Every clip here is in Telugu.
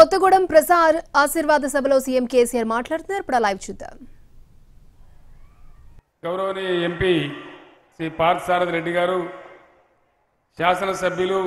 కొత్తగూడెం ప్రసాద్ ఆశీర్వాద సభలో సీఎం కేసీఆర్ మాట్లాడుతున్నారు ఇప్పుడు ఆ లైవ్ చూద్దాం గౌరవనీయ ఎంపీ శ్రీ పార్థసారథి రెడ్డి గారు శాసనసభ్యులు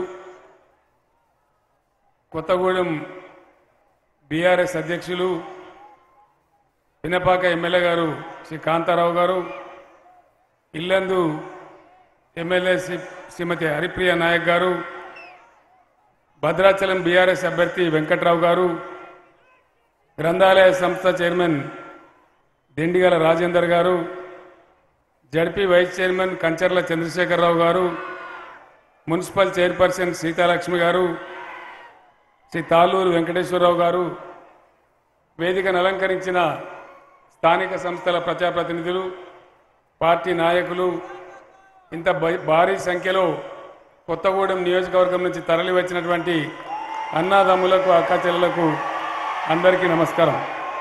కొత్తగూడెం బీఆర్ఎస్ అధ్యక్షులు పినపాక ఎమ్మెల్యే గారు శ్రీ కాంతారావు గారు ఇల్లందు ఎమ్మెల్యే శ్రీ శ్రీమతి హరిప్రియ నాయక్ గారు భద్రాచలం బీఆర్ఎస్ అభ్యర్థి వెంకట్రావు గారు గ్రంథాలయ సంస్థ చైర్మన్ దిండిగల రాజేందర్ గారు ZP vice chairman Kancharla Chandrasekhararao గారు మున్సిపల్ చైర్పర్సన్ సీతాలక్ష్మి గారు శ్రీ తాళ్ళూరు వెంకటేశ్వరరావు గారు వేదికను అలంకరించిన స్థానిక సంస్థల ప్రజాప్రతినిధులు పార్టీ నాయకులు ఇంత బై- భారీ సంఖ్యలో కొత్తగూడెం నియోజకవర్గం నుంచి తరలి వచ్చినటువంటి అన్నాదమ్ములకు అక్కచెల్లెలకు అందరికీ నమస్కారం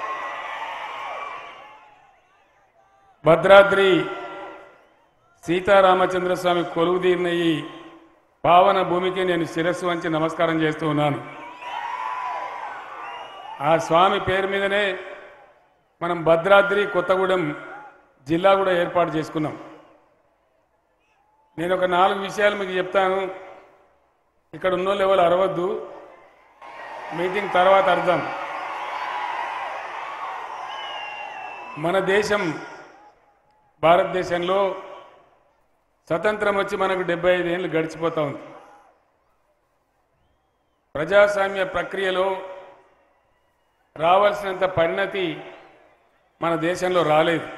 భద్రాద్రి సీతారామచంద్రస్వామి కొలువు తీరిన ఈ పావన భూమికి నేను శిరస్సు వంచి నమస్కారం చేస్తూ ఉన్నాను ఆ స్వామి పేరు మీదనే మనం భద్రాద్రి కొత్తగూడెం జిల్లా కూడా ఏర్పాటు చేసుకున్నాం నేను ఒక నాలుగు విషయాలు మీకు చెప్తాను ఇక్కడ ఉన్న లెవెల్ అరవద్దు మీటింగ్ తర్వాత అర్థం మన దేశం భారతదేశంలో స్వతంత్రం వచ్చి మనకు డెబ్బై ఐదు ఏళ్ళు గడిచిపోతా ఉంది ప్రజాస్వామ్య ప్రక్రియలో రావాల్సినంత పరిణతి మన దేశంలో రాలేదు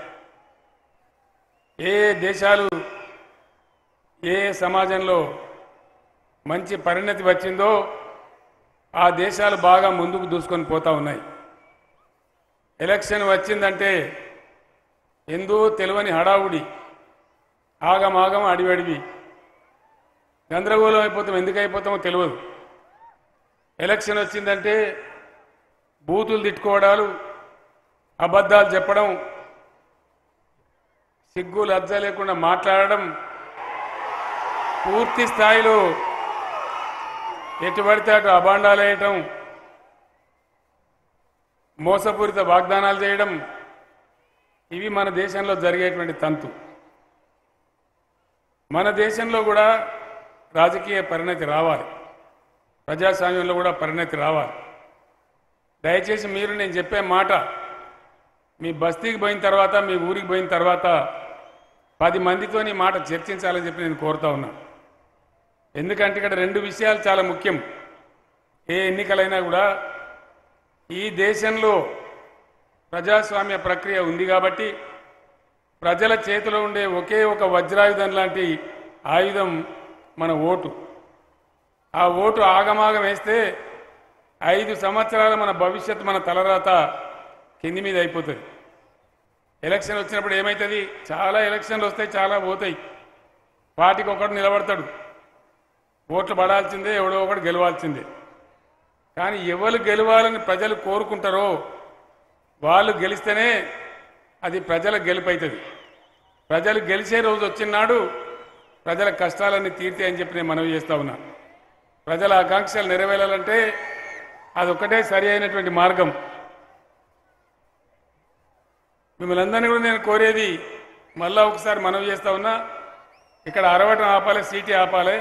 ఏ ఏ దేశాలు ఏ ఏ సమాజంలో మంచి పరిణతి వచ్చిందో ఆ దేశాలు బాగా ముందుకు దూసుకొని పోతా ఉన్నాయి ఎలక్షన్ వచ్చిందంటే ఎందో తెలియని హడావుడి ఆగమాగం అడివడివి గందరగోళం అయిపోతాం ఎందుకు అయిపోతామో తెలియదు ఎలక్షన్ వచ్చిందంటే బూతులు తిట్టుకోవడాలు అబద్ధాలు చెప్పడం సిగ్గు లజ్జ లేకుండా మాట్లాడడం పూర్తి స్థాయిలో ఎటు పడితే అటు అభాండాలు వేయటం మోసపూరిత వాగ్దానాలు చేయడం ఇవి మన దేశంలో జరిగేటువంటి తంతు మన దేశంలో కూడా రాజకీయ పరిణతి రావాలి ప్రజాస్వామ్యంలో కూడా పరిణతి రావాలి దయచేసి మీరు నేను చెప్పే మాట మీ బస్తీకి పోయిన తర్వాత మీ ఊరికి పోయిన తర్వాత పది మందితో ఈ మాట చర్చించాలని చెప్పి నేను కోరుతా ఉన్నా ఎందుకంటే ఇక్కడ రెండు విషయాలు చాలా ముఖ్యం ఏ ఎన్నికలైనా కూడా ఈ దేశంలో ప్రజాస్వామ్య ప్రక్రియ ఉంది కాబట్టి ప్రజల చేతిలో ఉండే ఒకే ఒక వజ్రాయుధం లాంటి ఆయుధం మన ఓటు ఆ ఓటు ఆగమాగం వేస్తే ఐదు సంవత్సరాల మన భవిష్యత్తు మన తలరాత కింది మీద అయిపోతుంది ఎలక్షన్ వచ్చినప్పుడు ఏమవుతుంది చాలా ఎలక్షన్లు వస్తాయి చాలా పోతాయి పార్టీకి ఒకడు నిలబడతాడు ఓట్లు పడాల్సిందే ఎవడో ఒకడు గెలవాల్సిందే కానీ ఎవరు గెలవాలని ప్రజలు కోరుకుంటారో వాళ్ళు గెలిస్తేనే అది ప్రజల గెలుపవుతుంది ప్రజలు గెలిచే రోజు వచ్చినాడు ప్రజల కష్టాలన్నీ తీర్తాయని చెప్పి నేను మనవి చేస్తా ఉన్నా ప్రజల ఆకాంక్షలు నెరవేరాలంటే అదొక్కటే సరి అయినటువంటి మార్గం మిమ్మల్ని అందరినీ కూడా నేను కోరేది మళ్ళా ఒకసారి మనవి చేస్తా ఉన్నా ఇక్కడ అరవటం ఆపాలి సీటీ ఆపాలి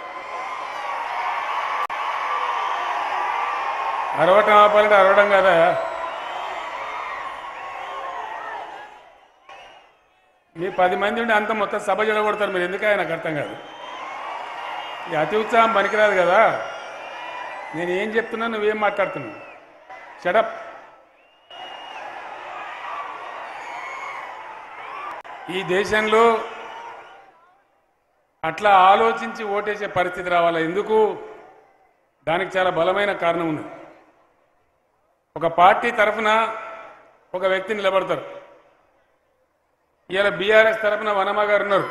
అరవటం ఆపాలంటే అరవడం కదా మీ పది మంది ఉండి అంత మొత్తం సభ చెడగొడతారు మీరు ఎందుకని నాకు అర్థం కాదు ఈ అతి ఉత్సాహం పనికిరాదు కదా నేను ఏం చెప్తున్నా నువ్వేం మాట్లాడుతున్నావు షడప్ ఈ దేశంలో అట్లా ఆలోచించి ఓటేసే పరిస్థితి రావాలా ఎందుకు దానికి చాలా బలమైన కారణం ఉంది ఒక పార్టీ తరఫున ఒక వ్యక్తి నిలబడతారు ఇవాళ బీఆర్ఎస్ తరఫున వనమ గారు ఉన్నారు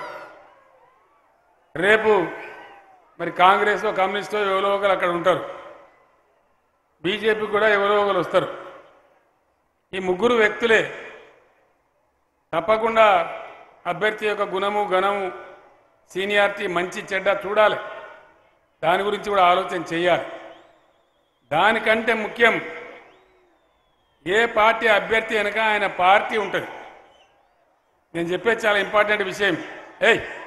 రేపు మరి కాంగ్రెస్ కమ్యూనిస్టో ఎవరో ఒకరు అక్కడ ఉంటారు బీజేపీ కూడా ఎవరో ఒకరు వస్తారు ఈ ముగ్గురు వ్యక్తులే తప్పకుండా అభ్యర్థి యొక్క గుణము గణము సీనియారిటీ మంచి చెడ్డ చూడాలి దాని గురించి కూడా ఆలోచన చేయాలి దానికంటే ముఖ్యం ఏ పార్టీ అభ్యర్థి వెనుక ఆయన పార్టీ ఉంటుంది నేను చెప్పేది చాలా ఇంపార్టెంట్ విషయం ఏయ్